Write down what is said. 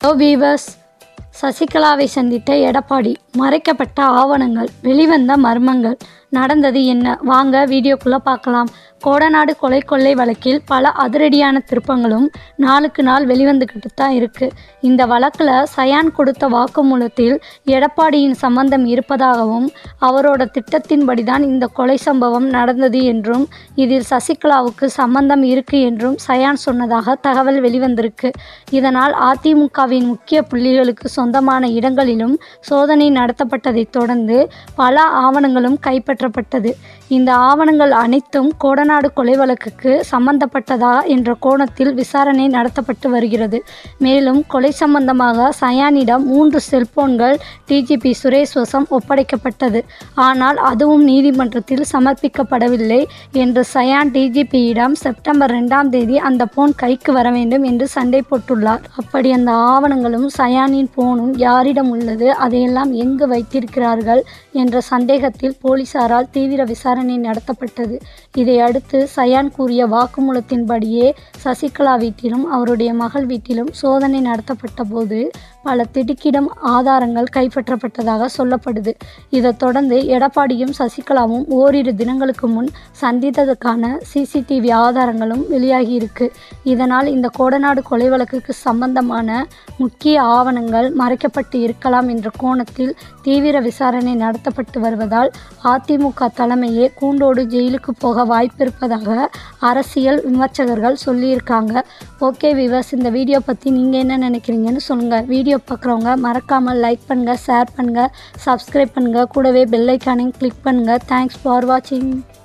hello viewers சசிகலாவை சந்தித்த எடப்பாடி மறைக்கப்பட்ட ஆவணங்கள் வெளிவந்த மர்மங்கள் நடந்தது என்ன வாங்க வீடியோக்குள்ளே பார்க்கலாம் கோடநாடு கொலை கொள்ளை வழக்கில் பல அதிரடியான திருப்பங்களும் நாளுக்கு நாள் வெளிவந்துக்கிட்டு தான் இருக்குது இந்த வழக்கில் சயான் கொடுத்த வாக்குமூலத்தில் எடப்பாடியின் சம்பந்தம் இருப்பதாகவும் அவரோட திட்டத்தின்படி தான் இந்த கொலை சம்பவம் நடந்தது என்றும் இதில் சசிகலாவுக்கு சம்பந்தம் இருக்கு என்றும் சயான் சொன்னதாக தகவல் வெளிவந்திருக்கு இதனால் அதிமுகவின் முக்கிய புள்ளிகளுக்கு சொந்தமான இடங்களிலும் சோதனை நடத்தப்பட்டதைத் தொடர்ந்து பல ஆவணங்களும் கைப்பற்றப்பட்டது இந்த ஆவணங்கள் அனைத்தும் கோடநாடு கொலை வழக்குக்கு சம்பந்தப்பட்டதா என்ற கோணத்தில் விசாரணை நடத்தப்பட்டு வருகிறது மேலும் கொலை சம்பந்தமாக சயானிடம் மூன்று செல்போன்கள் டிஜிபி சுரேஷ் வசம் ஒப்படைக்கப்பட்டது ஆனால் அதுவும் நீதிமன்றத்தில் சமர்ப்பிக்கப்படவில்லை என்று சயான் டிஜிபியிடம் செப்டம்பர் ரெண்டாம் தேதி அந்த போன் கைக்கு வர வேண்டும் என்று சண்டை போட்டுள்ளார் அப்படி அந்த ஆவணங்களும் சயானின் போனும் யாரிடம் உள்ளது அதையெல்லாம் எங்கு வைத்திருக்கிறார்கள் என்ற சந்தேகத்தில் போலீசாரால் தீவிர விசாரணை நடத்தப்பட்டது இதை அடுத்து சயான் கூறிய வாக்குமூலத்தின்படியே சசிகலா வீட்டிலும் அவருடைய மகள் வீட்டிலும் சோதனை நடத்தப்பட்ட போது பல திடுக்கிடும் ஆதாரங்கள் கைப்பற்றப்பட்டதாக சொல்லப்படுது இதைத் தொடர்ந்து எடப்பாடியும் சசிகலாவும் ஓரிரு தினங்களுக்கு முன் சந்தித்ததுக்கான சிசிடிவி ஆதாரங்களும் வெளியாகியிருக்கு இதனால் இந்த கோடநாடு கொலை வழக்குக்கு சம்பந்தமான முக்கிய ஆவணங்கள் மறைக்கப்பட்டு இருக்கலாம் என்ற கோணத்தில் தீவிர விசாரணை நடத்தப்பட்டு வருவதால் அதிமுக தலைமையே கூண்டோடு ஜெயிலுக்கு போக வாய்ப்பிருப்பதாக அரசியல் விமர்சகர்கள் சொல்லியிருக்காங்க ஓகே விவர்ஸ் இந்த வீடியோ பற்றி நீங்கள் என்ன நினைக்கிறீங்கன்னு சொல்லுங்கள் வீடியோ பார்க்குறவங்க மறக்காமல் லைக் பண்ணுங்கள் ஷேர் பண்ணுங்கள் சப்ஸ்கிரைப் பண்ணுங்கள் கூடவே பெல் ஐக்கானையும் கிளிக் பண்ணுங்கள் தேங்க்ஸ் ஃபார் வாட்சிங்